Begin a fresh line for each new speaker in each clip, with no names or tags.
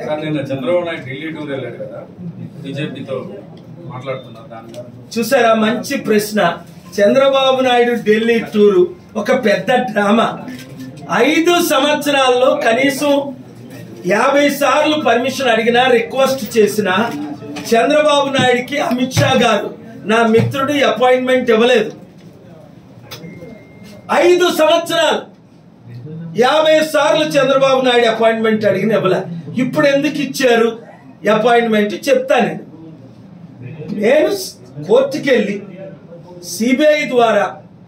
Sir నిన్న Chandrababu Naidu Delhi tour వెళ్ళాడు కదా బీజేపీతో మాట్లాడుతున్నారు దాని మీద.
చూసారా మంచి ప్రశ్న చంద్రబాబు నాయుడు ఢిల్లీ టూరు ఒక పెద్ద డ్రామా ఐదు సంవత్సరాల్లో కనీసం యాభై సార్లు పర్మిషన్ అడిగినా రిక్వెస్ట్ చేసినా చంద్రబాబు నాయుడికి అమిత్ షా గారు నా మిత్రుడు అపాయింట్మెంట్ ఇవ్వలేదు ఐదు సంవత్సరాలు యాభై సార్లు చంద్రబాబు నాయుడు అపాయింట్మెంట్ అడిగిన ఇవ్వలే ఇప్పుడు ఎందుకు ఇచ్చారు అపాయింట్మెంట్ చెప్తాను నేను నేను కోర్టుకి వెళ్ళి సిబిఐ ద్వారా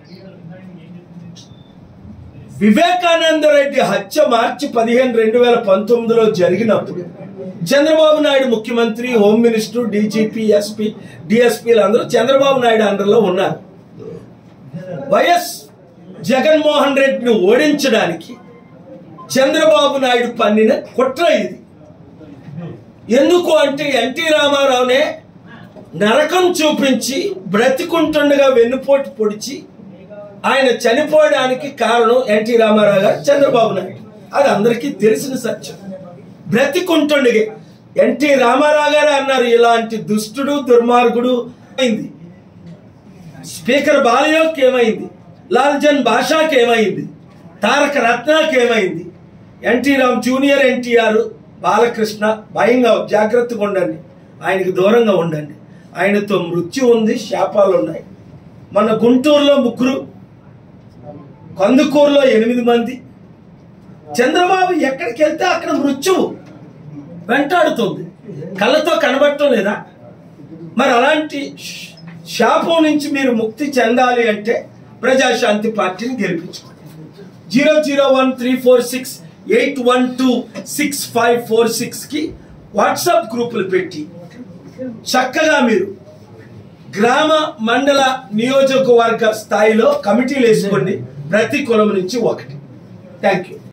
వివేకానంద రెడ్డి హత్య మార్చి పదిహేను రెండు వేల పంతొమ్మిదిలో జరిగినప్పుడు చంద్రబాబు నాయుడు ముఖ్యమంత్రి హోమ్ మినిస్టర్ డీజీపీ ఎస్పీ డిఎస్పీలు అందరూ చంద్రబాబు నాయుడు అండర్లో ఉన్నారు వైఎస్ జగన్మోహన్ రెడ్డిని ఓడించడానికి చంద్రబాబు నాయుడు పన్నిన కుట్ర ఇది ఎందుకు అంటే ఎన్టీ రామారావునే నరకం చూపించి బ్రతికుంటుండగా వెన్నుపోటు పొడిచి ఆయన చనిపోవడానికి కారణం ఎన్టీ రామారావు గారు చంద్రబాబు నాయుడు అది అందరికీ తెలిసిన సత్యం బ్రతికుంటుండగే ఎన్టీ రామారావు గారు అన్నారు ఇలాంటి దుష్టుడు దుర్మార్గుడు అయింది స్పీకర్ బాలయోకి ఏమైంది లాల్జన్ భాషాకి ఏమైంది తారక రత్నాకి ఏమైంది ఎన్టీ రామ్ జూనియర్ ఎన్టీఆర్ బాలకృష్ణ భయంగా జాగ్రత్తగా ఉండండి ఆయనకి దూరంగా ఉండండి ఆయనతో మృత్యు ఉంది శాపాలు ఉన్నాయి మన గుంటూరులో ముగ్గురు కందుకూరులో ఎనిమిది మంది చంద్రబాబు ఎక్కడికి వెళ్తే అక్కడ మృత్యువు వెంటాడుతుంది కళ్ళతో కనబడటం లేదా మరి అలాంటి శ్- శాపం నుంచి మీరు ముక్తి చెందాలి అంటే ప్రజాశాంతి పార్టీని గెలిపించుకోండి zero zero one three four six eight one two six five four six కి వాట్సాప్ గ్రూపులు పెట్టి చక్కగా మీరు గ్రామ మండల నియోజకవర్గ స్థాయిలో కమిటీలు వేసుకోండి ప్రతి కులం నుంచి ఒకటి థ్యాంక్ యూ